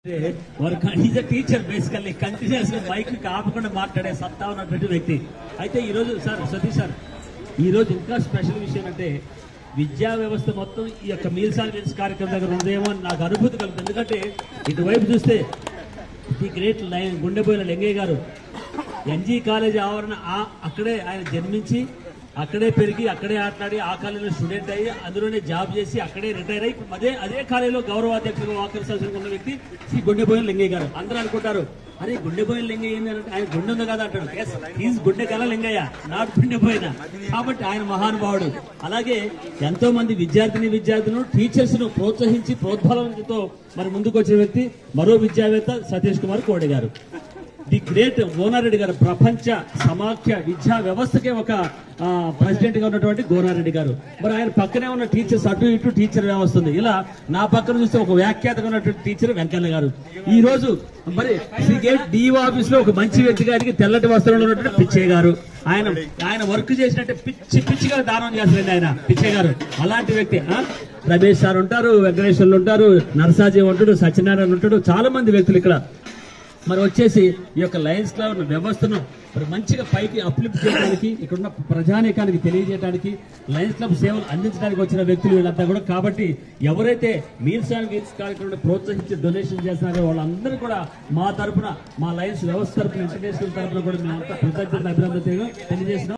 వారు is teacher basically continuous mic ఆపకుండా మాట్లాడే సత్తా ఉన్నటువంటి వ్యక్తి అయితే ఈ రోజు సార్ సతీష్ సార్ ఈ రోజు ఇంకా స్పెషల్ విషయం అంటే విద్యా వ్యవస్థ మొత్తం ఈ యొక్క మీల్స్ అండ్ మీల్స్ కార్యక్రమం దగ్గర ఉందేమో అని నాకు అనుభూతి కలుగుతుంది ఎందుకంటే ఇటువైపు చూస్తే ది గ్రేట్ లైన్ గుండెపోయిన లింగయ్య గారు ఎన్జీ కాలేజ్ ఆవరణ ఆ- అక్కడే ఆయన జన్మించి అక్కడే పెరిగి అక్కడే ఆటలాడి ఆ కాలేజీలో స్టూడెంట్ అయ్యి అందులోనే జాబ్ చేసి అక్కడే రిటైర్ అయ్యి ఇప్పుడు అదే అదే కాలేజీలో గౌరవాధ్యక్షులు వాకర్ సభ్యులు ఉన్న వ్యక్తి శ్రీ గుండెపోయిన లింగయ్య గారు అందరూ అనుకుంటారు అరే గుండెపోయిన లింగయ్య ఏంది అంటే ఆయన గుండె ఉంది కదా అంటాడు ఎస్ ఈజ్ గుండె కల లింగయ్య నాట్ గుండెపోయిన కాబట్టి ఆయన మహానుభావుడు అలాగే ఎంతో మంది విద్యార్థిని విద్యార్థులను టీచర్స్ ను ప్రోత్సహించి ప్రోద్బలంతో మరి ముందుకు వచ్చిన వ్యక్తి మరో విద్యావేత్త సతీష్ కుమార్ కోడి గారు ది గ్రేట్ గోనారెడ్డి గారు ప్రపంచ సమాఖ్య విద్యా వ్యవస్థకే ఒక ప్రెసిడెంట్ గా ఉన్నటువంటి గోనారెడ్డి గారు మరి ఆయన పక్కనే ఉన్న టీచర్స్ అటు ఇటు టీచర్ వ్యవస్థ ఉంది ఇలా నా పక్కన చూస్తే ఒక వ్యాఖ్యాతగా ఉన్నటువంటి టీచర్ వెంకన్న గారు ఈ రోజు మరి శ్రీ గేట్ డిఓ ఆఫీస్ లో ఒక మంచి వ్యక్తి గారికి తెల్లటి వస్త్రంలో ఉన్నటువంటి పిచ్చయ్య గారు ఆయన ఆయన వర్క్ చేసినట్టే పిచ్చి పిచ్చిగా దానం చేస్తారండి ఆయన పిచ్చయ్య గారు అలాంటి వ్యక్తి ఆ? రమేష్ సార్ ఉంటారు వెంకటేశ్వర్లు ఉంటారు నరసాజీ ఉంటాడు సత్యనారాయణ ఉంటాడు చాలా మంది వ్యక్తులు ఇక్కడ మరి వచ్చేసి ఈ యొక్క లయన్స్ క్లబ్ వ్యవస్థను మరి మంచిగా పైకి అప్లిఫ్ట్ చేయడానికి ఇక్కడున్న ప్రజానీకానికి తెలియజేయడానికి లయన్స్ క్లబ్ సేవలు అందించడానికి వచ్చిన వ్యక్తులు వీళ్ళంతా కూడా కాబట్టి ఎవరైతే మీల్స్ అండ్ వీల్స్ కార్యక్రమం ప్రోత్సహించి డొనేషన్ చేస్తున్నారో వాళ్ళందరూ కూడా మా తరపున మా లయన్స్ వ్యవస్థ తరపున ఇంటర్నేషనల్ తరపున కూడా మేమంతా కృతజ్ఞత అభినందన తెలియజేస్తున్నాం